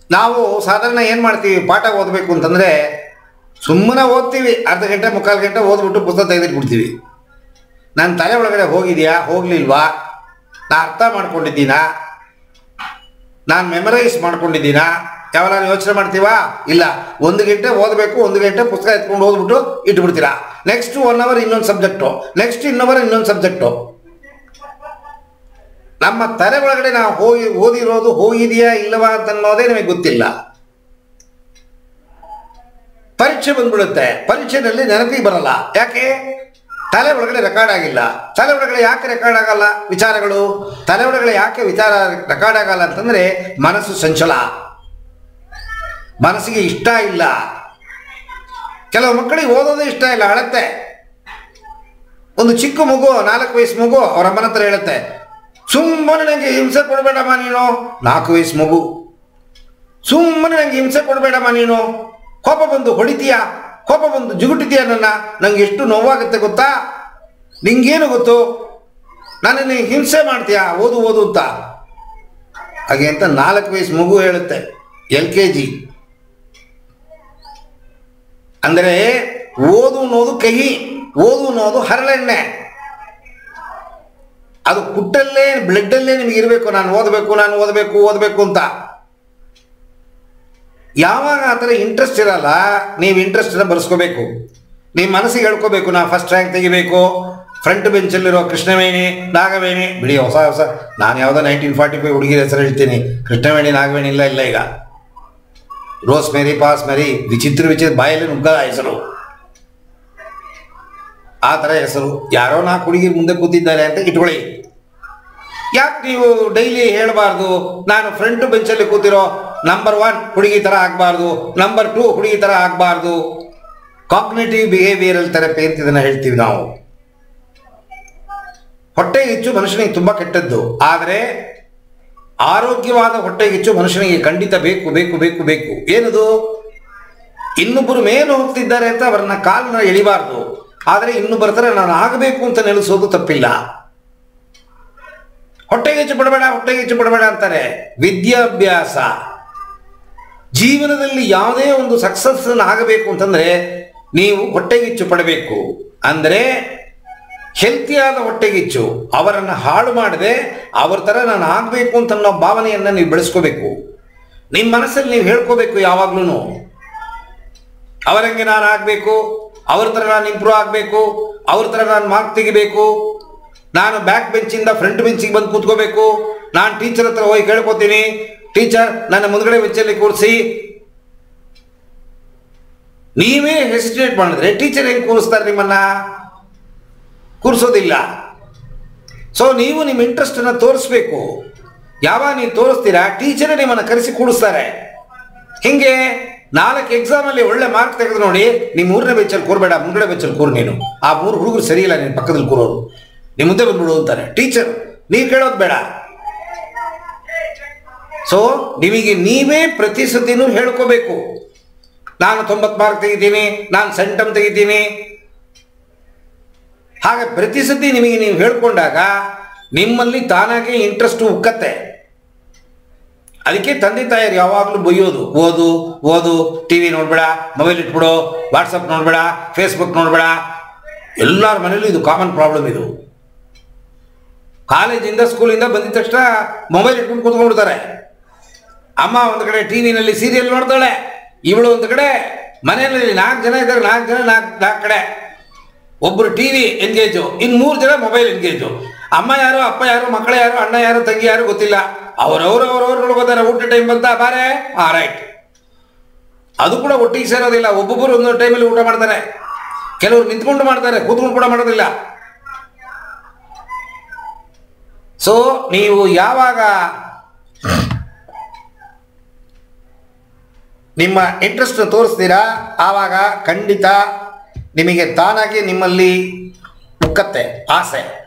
ನಾವು ಸಾಧಾರಣ ಏನು ಮಾಡ್ತೀವಿ ಪಾಠ ಓದಬೇಕು ಅಂತಂದರೆ ಸುಮ್ಮನೆ ಓದ್ತೀವಿ ಅರ್ಧ ಗಂಟೆ ಮುಕ್ಕಾಲು ಗಂಟೆ ಓದ್ಬಿಟ್ಟು ಪುಸ್ತಕ ತೆಗೆದಿಟ್ಬಿಡ್ತೀವಿ ನನ್ನ ತಲೆ ಒಳಗಡೆ ಹೋಗಿದೆಯಾ ಹೋಗಲಿಲ್ವಾ ನಾ ಅರ್ಥ ಮಾಡ್ಕೊಂಡಿದ್ದೀನಾ ನಾನು ಮೆಮರೈಸ್ ಮಾಡ್ಕೊಂಡಿದ್ದೀನಾ ಯಾವಾಗ ಯೋಚನೆ ಮಾಡ್ತೀವಾ ಇಲ್ಲ ಒಂದು ಗಂಟೆ ಓದಬೇಕು ಒಂದು ಗಂಟೆ ಪುಸ್ತಕ ಎತ್ಕೊಂಡು ಓದ್ಬಿಟ್ಟು ಇಟ್ಬಿಡ್ತೀರಾ ನೆಕ್ಸ್ಟ್ ಒನ್ ಅವರ್ ಇನ್ನೊಂದು ಸಬ್ಜೆಕ್ಟು ನೆಕ್ಸ್ಟ್ ಇನ್ ಅವರ್ ಇನ್ನೊಂದು ಸಬ್ಜೆಕ್ಟು ನಮ್ಮ ತಲೆ ಒಳಗಡೆ ನಾವು ಹೋಗಿ ಓದಿರೋದು ಹೋಗಿದೆಯಾ ಇಲ್ಲವಾ ಅಂತ ಅನ್ನೋದೇ ನಮಗೆ ಗೊತ್ತಿಲ್ಲ ಪರೀಕ್ಷೆ ಬಂದ್ಬಿಡುತ್ತೆ ಪರೀಕ್ಷೆನಲ್ಲಿ ನೆನಪಿಗೆ ಬರಲ್ಲ ಯಾಕೆ ತಲೆ ಒಳಗಡೆ ರೆಕಾರ್ಡ್ ಆಗಿಲ್ಲ ತಲೆ ಒಳಗಡೆ ಯಾಕೆ ರೆಕಾರ್ಡ್ ಆಗಲ್ಲ ವಿಚಾರಗಳು ತಲೆ ಒಳಗಡೆ ಯಾಕೆ ವಿಚಾರ ರೆಕಾರ್ಡ್ ಆಗಲ್ಲ ಅಂತಂದ್ರೆ ಮನಸ್ಸು ಸಂಚಲ ಮನಸ್ಸಿಗೆ ಇಷ್ಟ ಇಲ್ಲ ಕೆಲವು ಮಕ್ಕಳಿಗೆ ಓದೋದೇ ಇಷ್ಟ ಇಲ್ಲ ಅಳತ್ತೆ ಒಂದು ಚಿಕ್ಕ ಮಗು ನಾಲ್ಕು ವಯಸ್ಸು ಮಗು ಅವ್ರ ಅಮ್ಮನ ಹತ್ರ ಹೇಳುತ್ತೆ ಸುಮ್ಮನೆ ನನಗೆ ಹಿಂಸೆ ಕೊಡಬೇಡಮ್ಮ ನೀನು ನಾಲ್ಕು ವಯಸ್ಸು ಮಗು ಸುಮ್ಮನೆ ನನಗೆ ಹಿಂಸೆ ಕೊಡಬೇಡಮ್ಮ ನೀನು ಕೋಪ ಬಂದು ಹೊಡಿತೀಯಾ ಕೋಪ ಬಂದು ಜುಗುಟಿತೀಯ ನನ್ನ ನಂಗೆ ಎಷ್ಟು ನೋವಾಗುತ್ತೆ ಗೊತ್ತಾ ನಿಂಗೇನು ಗೊತ್ತು ನನ್ನನ್ನು ಹಿಂಸೆ ಮಾಡ್ತೀಯಾ ಓದು ಓದು ಅಂತ ಹಾಗೆ ಅಂತ ನಾಲ್ಕು ವಯಸ್ಸು ಮಗು ಹೇಳುತ್ತೆ ಎಲ್ ಕೆ ಜಿ ಅಂದರೆ ಓದು ಅನ್ನೋದು ಕಹಿ ಓದು ಅನ್ನೋದು ಹರಳೆಣ್ಣೆ ಅದು ಪುಟ್ಟಲ್ಲೇ ಬ್ಲಡ್ಡಲ್ಲೇ ನಿಮ್ಗೆ ಇರಬೇಕು ನಾನು ಓದಬೇಕು ನಾನು ಓದಬೇಕು ಓದಬೇಕು ಅಂತ ಯಾವಾಗ ಆ ಥರ ಇಂಟ್ರೆಸ್ಟ್ ಇರಲ್ಲ ನೀವು ಇಂಟ್ರೆಸ್ಟನ್ನ ಬರ್ಸ್ಕೋಬೇಕು ನಿಮ್ಮ ಮನಸ್ಸಿಗೆ ಹೇಳ್ಕೋಬೇಕು ನಾ ಫಸ್ಟ್ ರ್ಯಾಂಕ್ ತೆಗಿಬೇಕು ಫ್ರಂಟ್ ಬೆಂಚಲ್ಲಿರೋ ಕೃಷ್ಣವೇಣಿ ನಾಗವೇಣಿ ಬಿಡಿ ಹೊಸ ಹೊಸ ನಾನು ಯಾವುದೋ ನೈನ್ಟೀನ್ ಫಾರ್ಟಿ ಫೈವ್ ಹುಡುಗಿರ ಹೆಸರು ಹೇಳ್ತೀನಿ ಕೃಷ್ಣವೇಣಿ ನಾಗವೇಣಿ ಇಲ್ಲ ಇಲ್ಲ ಈಗ ರೋಸ್ ಮೇರಿ ಪಾಸ್ ಮೇರಿ ವಿಚಿತ್ರ ವಿಚಿತ್ರ ಬಾಯಲ್ಲಿ ನುಗ್ಗದ ಹೆಸರು ಆ ಥರ ಹೆಸರು ಯಾರೋ ನಾಲ್ಕು ಹುಡುಗಿರು ಮುಂದೆ ಕೂತಿದ್ದಾರೆ ಅಂತ ಇಟ್ಕೊಳ್ಳಿ ಯಾಕೆ ನೀವು ಡೈಲಿ ಹೇಳಬಾರ್ದು ನಾನು ಫ್ರಂಟ್ ಬೆಂಚಲ್ಲಿ ಕೂತಿರೋ ನಂಬರ್ ಒನ್ ಹುಡುಗಿ ಥರ ಆಗಬಾರ್ದು ನಂಬರ್ ಟೂ ಹುಡುಗಿ ಥರ ಆಗಬಾರ್ದು ಕಾಗ್ನೇಟಿವ್ ಬಿಹೇವಿಯರಲ್ ಥೆರಪಿ ಅಂತ ಇದನ್ನು ಹೇಳ್ತೀವಿ ನಾವು ಹೊಟ್ಟೆಗಿಚ್ಚು ಮನುಷ್ಯನಿಗೆ ತುಂಬ ಕೆಟ್ಟದ್ದು ಆದರೆ ಆರೋಗ್ಯವಾದ ಹೊಟ್ಟೆಗಿಚ್ಚು ಮನುಷ್ಯನಿಗೆ ಖಂಡಿತ ಬೇಕು ಬೇಕು ಬೇಕು ಬೇಕು ಏನದು ಇನ್ನೊಬ್ಬರು ಮೇಲೆ ಹೋಗ್ತಿದ್ದಾರೆ ಅಂತ ಅವರನ್ನ ಕಾಲನ್ನ ಎಳಿಬಾರ್ದು ಆದರೆ ಇನ್ನೊಬ್ಬರ ಥರ ನಾನು ಆಗಬೇಕು ಅಂತ ನೆಲೆಸೋದು ತಪ್ಪಿಲ್ಲ ಹೊಟ್ಟೆಗಿಚ್ಚು ಬಿಡಬೇಡ ಹೊಟ್ಟೆಗಿಚ್ಚು ಬಿಡಬೇಡ ಅಂತಾರೆ ವಿದ್ಯಾಭ್ಯಾಸ ಜೀವನದಲ್ಲಿ ಯಾವುದೇ ಒಂದು ಸಕ್ಸಸ್ ಆಗಬೇಕು ಅಂತಂದ್ರೆ ನೀವು ಹೊಟ್ಟೆಗಿಚ್ಚು ಪಡಬೇಕು ಅಂದರೆ ಹೆಲ್ತಿಯಾದ ಹೊಟ್ಟೆಗಿಚ್ಚು ಅವರನ್ನು ಹಾಳು ಮಾಡದೆ ಅವ್ರ ಥರ ನಾನು ಆಗಬೇಕು ಅಂತ ಅನ್ನೋ ಭಾವನೆಯನ್ನು ನೀವು ಬೆಳೆಸ್ಕೋಬೇಕು ನಿಮ್ಮ ಮನಸ್ಸಲ್ಲಿ ನೀವು ಹೇಳ್ಕೋಬೇಕು ಯಾವಾಗ್ಲೂ ಅವರಂಗೆ ನಾನು ಆಗಬೇಕು ಅವ್ರ ಥರ ನಾನು ಇಂಪ್ರೂವ್ ಆಗಬೇಕು ಅವ್ರ ಥರ ನಾನು ಮಾರ್ಕ್ ತೆಗಿಬೇಕು ನಾನು ಬ್ಯಾಕ್ ಬೆಂಚಿಂದ ಫ್ರಂಟ್ ಬೆಂಚಿಗೆ ಬಂದು ಕೂತ್ಕೋಬೇಕು ನಾನು ಟೀಚರ್ ಹತ್ರ ಹೋಗಿ ಕೇಳ್ಕೊತೀನಿ ಟೀಚರ್ ನನ್ನ ಮುಂದ್ಗಡೆ ಬೆಂಚಲ್ಲಿ ಕೂರಿಸಿ ನೀವೇ ಹೆಸಿಟೇಟ್ ಮಾಡಿದ್ರೆ ಟೀಚರ್ ಹೆಂಗೆ ಕೂರಿಸ್ತಾರೆ ನಿಮ್ಮನ್ನ ಕೂರಿಸೋದಿಲ್ಲ ಸೊ ನೀವು ನಿಮ್ಮ ಇಂಟ್ರೆಸ್ಟನ್ನು ತೋರಿಸ್ಬೇಕು ಯಾವಾಗ ನೀವು ತೋರಿಸ್ತೀರಾ ಟೀಚರೇ ನಿಮ್ಮನ್ನು ಕರೆಸಿ ಕೂಡಿಸ್ತಾರೆ ಹಿಂಗೆ ನಾಲ್ಕು ಎಕ್ಸಾಮಲ್ಲಿ ಒಳ್ಳೆ ಮಾರ್ಕ್ ತೆಗೆದು ನೋಡಿ ನಿಮ್ಮ ಮೂರನೇ ಬೆಂಚಲ್ಲಿ ಕೂರಬೇಡ ಮುಂಗಡೆ ಬೆಂಚಲ್ಲಿ ಕೂರು ನೀನು ಆ ಮೂರು ಹುಡುಗರು ಸರಿಯಿಲ್ಲ ನೀನು ಪಕ್ಕದಲ್ಲಿ ಕೂರೋರು ನಿಮ್ಮ ಮುಂದೆ ಬಂದ್ಬಿಡು ಅಂತಾರೆ ಟೀಚರ್ ನೀವು ಕೇಳೋದು ಬೇಡ ಸೊ ನಿಮಗೆ ನೀವೇ ಪ್ರತಿ ಸತಿನೂ ಹೇಳ್ಕೋಬೇಕು ನಾನು ತೊಂಬತ್ತು ಮಾರ್ಕ್ ತೆಗಿತೀನಿ ನಾನು ಸೆಂಟಮ್ ತೆಗಿತೀನಿ ಹಾಗೆ ಪ್ರತಿ ಸತಿ ನಿಮಗೆ ನೀವು ಹೇಳ್ಕೊಂಡಾಗ ನಿಮ್ಮಲ್ಲಿ ತಾನಾಗೆ ಇಂಟ್ರೆಸ್ಟ್ ಉಕ್ಕತ್ತೆ ಅದಕ್ಕೆ ತಂದೆ ತಾಯಿಯರು ಯಾವಾಗಲೂ ಬೈಯೋದು ಓದು ಓದು ಟಿ ವಿ ನೋಡ್ಬೇಡ ಮೊಬೈಲ್ ಇಟ್ಬಿಡು ವಾಟ್ಸಪ್ ನೋಡ್ಬೇಡ ಫೇಸ್ಬುಕ್ ನೋಡ್ಬೇಡ ಎಲ್ಲರ ಮನೇಲೂ ಇದು ಕಾಮನ್ ಪ್ರಾಬ್ಲಮ್ ಇದು ಕಾಲೇಜಿಂದ ಸ್ಕೂಲಿಂದ ಬಂದಿದ ತಕ್ಷಣ ಮೊಬೈಲ್ ಇಟ್ಕೊಂಡು ಕೂತ್ಕೊಂಡ್ಬಿಡ್ತಾರೆ ಅಮ್ಮ ಒಂದು ಕಡೆ ಟಿ ವಿನಲ್ಲಿ ಸೀರಿಯಲ್ ನೋಡ್ತಾಳೆ ಇವಳು ಒಂದು ಕಡೆ ಮನೆಯಲ್ಲಿ ನಾಲ್ಕು ಜನ ಇದ್ದಾರೆ ನಾಲ್ಕು ಜನ ನಾಲ್ಕು ನಾಲ್ಕು ಕಡೆ ಒಬ್ಬರು ಟಿ ವಿ ಎಂಗೇಜು ಇನ್ನು ಮೂರು ಜನ ಮೊಬೈಲ್ ಎಂಗೇಜು ಅಮ್ಮ ಯಾರು ಅಪ್ಪ ಯಾರು ಮಕ್ಕಳು ಯಾರು ಅಣ್ಣ ಯಾರು ತಂಗಿ ಯಾರು ಗೊತ್ತಿಲ್ಲ ಅವರವರು ಅವರವ್ರು ನೋಡ್ಕೋತಾರೆ ಊಟ ಟೈಮ್ ಬಂತ ಬಾರೆ ಆ ರೈಟ್ ಅದು ಕೂಡ ಒಟ್ಟಿಗೆ ಸೇರೋದಿಲ್ಲ ಒಬ್ಬೊಬ್ಬರು ಒಂದೊಂದು ಟೈಮಲ್ಲಿ ಊಟ ಮಾಡ್ತಾರೆ ಕೆಲವರು ನಿಂತ್ಕೊಂಡು ಮಾಡ್ತಾರೆ ಕೂತ್ಕೊಂಡು ಕೂಡ ಮಾಡೋದಿಲ್ಲ ಸೊ ನೀವು ಯಾವಾಗ ನಿಮ್ಮ ಇಂಟ್ರೆಸ್ಟ್ ತೋರಿಸ್ತೀರಾ ಆವಾಗ ಖಂಡಿತ ನಿಮಗೆ ತಾನಾಗಿ ನಿಮ್ಮಲ್ಲಿ ಉಕ್ಕತ್ತೆ ಆಸೆ